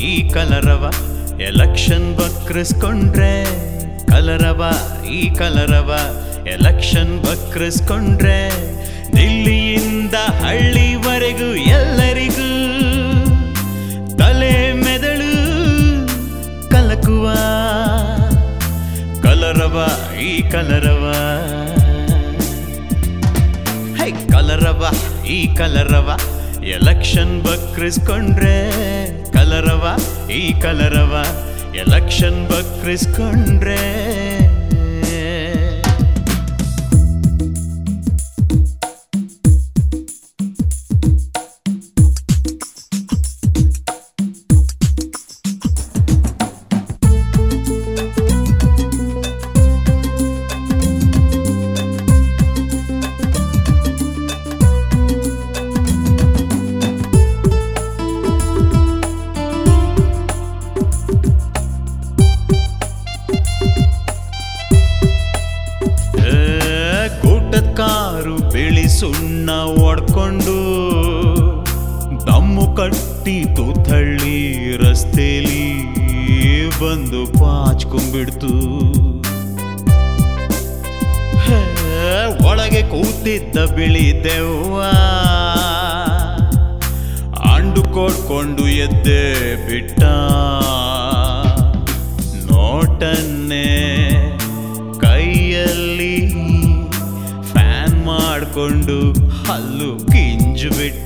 ಈ ಕಲರವ ಎಲೆಕ್ಷನ್ ಬಕ್ರಿಸ್ಕೊಂಡ್ರೆ ಕಲರವ ಈ ಕಲರವ ಎಲೆಕ್ಷನ್ ಬಕ್ರಿಸ್ಕೊಂಡ್ರೆ ದಿಲ್ಲಿಯಿಂದ ಹಳ್ಳಿವರೆಗೂ ಎಲ್ಲರಿಗೂ ತಲೆ ಮೆದಳು ಕಲಕುವ ಕಲರವ ಈ ಕಲರವ ಹೈ ಕಲರವ ಈ ಕಲರವ ಎಲೆಕ್ಷನ್ ಬಕ್ರಿಸ್ಕೊಂಡ್ರೆ ಕಲರವ ಈ ಕಲರವ ಎಲೆಕ್ಷನ್ ಬಕ್ರಿಸ್ಕೊಂಡ್ರೆ ಕೂಟದ ಕಾರು ಬಿಳಿ ಸುಣ್ಣ ಒಡ್ಕೊಂಡು ದಮ್ಮು ಕಟ್ಟಿ ತೂತಳ್ಳಿ ರಸ್ತೆಲಿ ಬಂದು ಪಾಚ್ಕೊಂಡ್ಬಿಡ್ತು ಹೇ, ಒಳಗೆ ಕೂತಿದ್ದ ಬಿಳಿ ದೆವ್ವ ಅಂಡು ಕೊಡ್ಕೊಂಡು ಎದ್ದೆ ಬಿಟ್ಟ ನೋಟನ್ನೇ ಕೈಯಲ್ಲಿ ಫ್ಯಾನ್ ಮಾಡಿಕೊಂಡು ಹಲ್ಲು ಕಿಂಜು ಬಿಟ್ಟ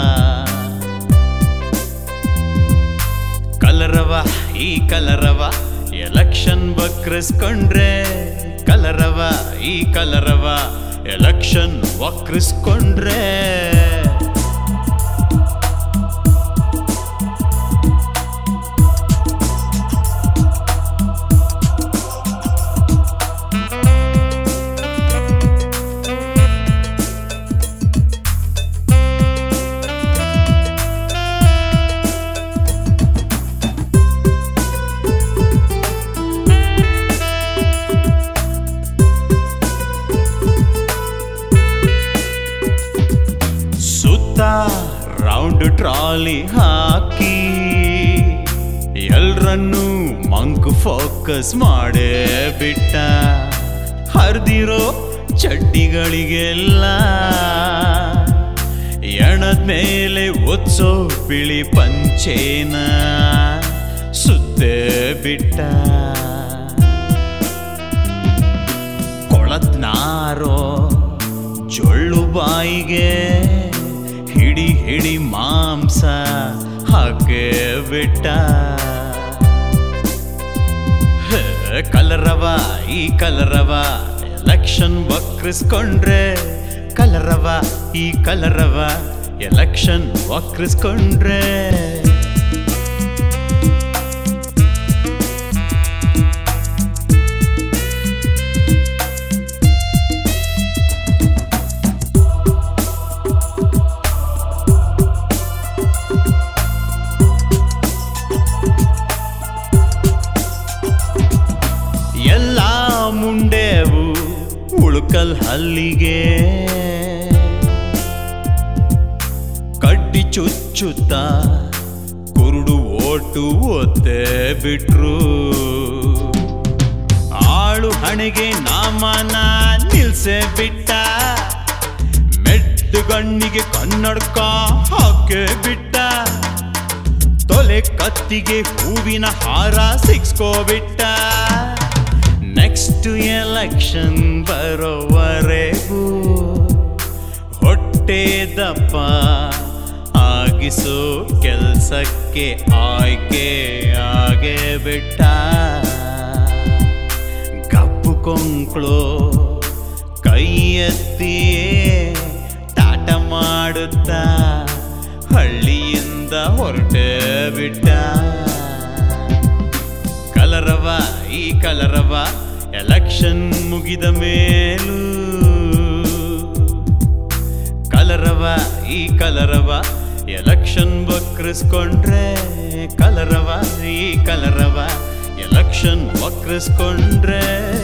ಕಲರವ ಈ ಕಲರವ ಎಲೆಕ್ಷನ್ ಬಕ್ರಿಸ್ಕೊಂಡ್ರೆ ಕಲರವ ಈ ಕಲರವ ಎಲೆಕ್ಷನ್ ವಕ್ರಿಸ್ಕೊಂಡ್ರೆ ಸುತ್ತ ರೌಂಡ್ ಟ್ರಾಲಿ ಹಾಕಿ ಎಲ್ರನ್ನೂ ಮಂಕ್ ಫೋಕಸ್ ಮಾಡೇ ಬಿಟ್ಟ ಹರಿದಿರೋ ಚಡ್ಡಿಗಳಿಗೆಲ್ಲ ಎಣದ ಮೇಲೆ ಒತ್ಸೋ ಬಿಳಿ ಪಂಚೇನ ಸುತ್ತೇ ಬಿಟ್ಟ ಕೊಳತ್ನಾರೋ ಜೊಳ್ಳು ಬಾಯಿಗೆ ಹಿಡಿ ಹಿಡಿ ಮಾಂಸ ಹಾಕೇ ಬಿಟ್ಟ ಹೇ, ಕಲರವ ಈ ಕಲರವ ಎಲೆಕ್ಷನ್ ವಕ್ರಿಸ್ಕೊಂಡ್ರೆ ಕಲರವ ಈ ಕಲರವ ಎಲೆಕ್ಷನ್ ವಕ್ರಿಸ್ಕೊಂಡ್ರೆ ಎಲ್ಲ ಮುಂಡೆವು ಉಳ್ಕಲ್ ಹಲ್ಲಿಗೆ ಕಡ್ಡಿ ಚುಚ್ಚುತ್ತ ಕುರುಡು ಓಟು ಒತ್ತೆ ಬಿಟ್ರು ಆಳು ಹಣೆಗೆ ನಾಮನ ನಿಲ್ಸೆ ಬಿಟ್ಟ ಮೆಟ್ಟು ಗಣ್ಣಿಗೆ ಕನ್ನಡಕ ಹಾಕೆ ಬಿಟ್ಟ ತೊಲೆ ಕತ್ತಿಗೆ ಹೂವಿನ ಹಾರ ಸಿಕ್ಸ್ಕೋಬಿಟ್ಟ ನೆಕ್ಸ್ಟ್ ಎಲೆಕ್ಷನ್ ಬರೋವರೆಗೂ ಹೊಟ್ಟೆ ದಪ್ಪ ಆಗಿಸೋ ಕೆಲ್ಸಕ್ಕೆ ಆಯ್ಕೆ ಆಗೇ ಬಿಟ್ಟ ಕಪ್ಪು ಕೊಂಕ್ಳು ಕೈ ಎತ್ತಿಯೇ ಟಾಟ ಮಾಡುತ್ತಾ ಹಳ್ಳಿಯಿಂದ ಹೊರಟೆ ಬಿಟ್ಟ ಕಲರವ ಈ ಕಲರವ ಎಲೆಕ್ಷನ್ ಮುಗಿದ ಮೇಲೂ ಕಲರವ ಈ ಕಲರವ ಎಲೆಕ್ಷನ್ ವಕ್ರಿಸ್ಕೊಂಡ್ರೆ ಕಲರವ ಈ ಕಲರವ ಎಲೆಕ್ಷನ್ ವಕ್ರಿಸ್ಕೊಂಡ್ರೆ